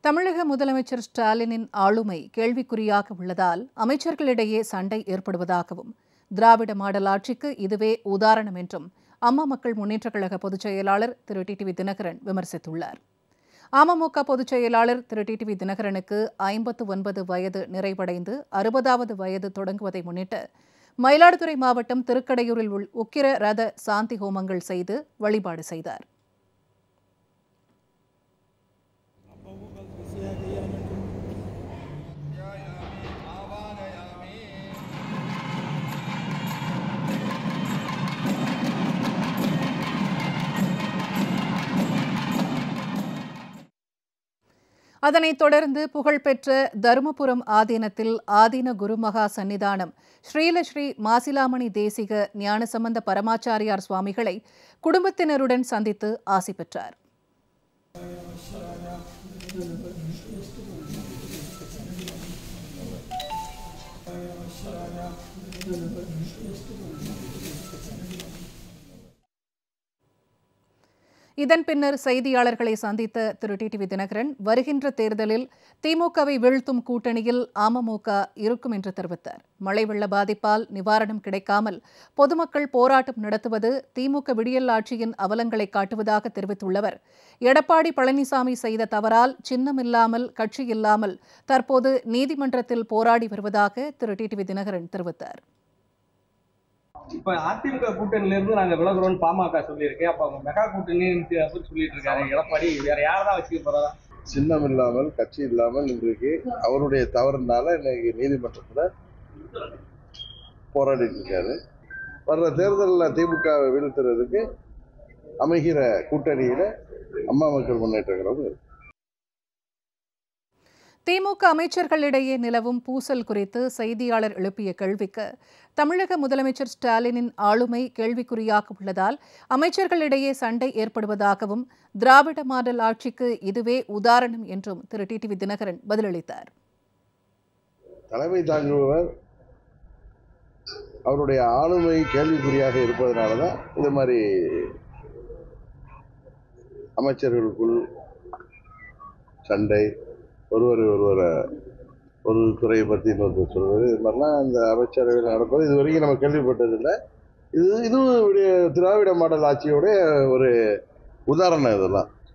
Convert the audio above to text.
தமிழக முதலமைச்சர் ஸ்டாலினின் ஆளுமை கேள்விக்குறியாக உள்ளதால் அமைச்சர்களிடையே சண்டை ஏற்படுவதாகவும் திராவிட மாடல் ஆட்சிக்கு இதுவே உதாரணம் என்றும் அம்மா மக்கள் முன்னேற்றக் கழக பொதுச் செயலாளர் திரு டிடிவி தினகரன் விமர்சித்துள்ளார் அமமுக பொதுச் செயலாளர் திரு டிடிவி தினகரனுக்கு ஐம்பத்து ஒன்பது வயது நிறைவடைந்து அறுபதாவது வயது தொடங்குவதை முன்னிட்டு மயிலாடுதுறை மாவட்டம் திருக்கடையூரில் உள்ள உக்கிர ரத சாந்தி ஹோமங்கள் செய்து வழிபாடு செய்தார் அதனைத் தொடர்ந்து புகழ்பெற்ற தருமபுரம் ஆதீனத்தில் ஆதீன குருமகா சன்னிதானம் ஸ்ரீலஸ்ரீ மாசிலாமணி தேசிக ஞானசம்பந்த பரமாச்சாரியார் சுவாமிகளை குடும்பத்தினருடன் சந்தித்து ஆசி பெற்றார் இதன் பின்னர் செய்தியாளர்களை சந்தித்த திரு டிடிவி தினகரன் வருகின்ற தேர்தலில் திமுகவை வீழ்த்தும் கூட்டணியில் அமமுக இருக்கும் என்று தெரிவித்தார் மழை வெள்ள பாதிப்பால் நிவாரணம் கிடைக்காமல் பொதுமக்கள் போராட்டம் நடத்துவது திமுக விடியல் ஆட்சியின் அவலங்களை காட்டுவதாக தெரிவித்துள்ளவர் எடப்பாடி பழனிசாமி செய்த தவறால் சின்னமில்லாமல் கட்சி இல்லாமல் தற்போது நீதிமன்றத்தில் போராடி வருவதாக திரு டிடிவி தினகரன் தெரிவித்தார் இப்ப அதிமுக கூட்டணியில இருந்து நாங்க விலகுறோம்னு பாமக சொல்லியிருக்கு அப்ப அவங்க மெகா கூட்டணி சொல்லிட்டு இருக்காரு எடப்பாடி வேற யாரதான் வச்சுக்க போறதா சின்னம் இல்லாமல் கட்சி இல்லாமல் இன்றைக்கு அவருடைய தவறுனால இன்னைக்கு நீதிமன்றத்தில் போராடிட்டு இருக்காரு வர்ற தேர்தலில் திமுக வீழ்த்துறதுக்கு அமைகிற கூட்டணியில அம்மா மக்கள் முன்னேற்ற கழகம் இருக்கு திமுக அமைச்சர்களிடையே நிலவும் பூசல் குறித்து செய்தியாளர் எழுப்பிய கேள்விக்கு தமிழக முதலமைச்சர் ஸ்டாலினின் ஆளுமை கேள்விக்குறியாக உள்ளதால் அமைச்சர்களிடையே சண்டை ஏற்படுவதாகவும் திராவிட மாடல் ஆட்சிக்கு இதுவே உதாரணம் என்றும் திரு டிடிவி தினகரன் பதிலளித்தார் தலைமை தாங்குபவர் அவருடைய ஆளுமை கேள்விக்குறியாக இருப்பதனால தான் இது மாதிரி அமைச்சர்களுக்குள் சண்டை ஒருவர் ஒருவரை ஒரு துறையை பற்றி இன்னொருத்தர் சொல்வது இது மாதிரிலாம் இந்த அமைச்சரவையில் நடப்பது இது வரைக்கும் நம்ம கேள்விப்பட்டதில்லை இது இதுவும் இப்படி திராவிட மாடல் ஆட்சியோடைய ஒரு உதாரணம் இதெல்லாம்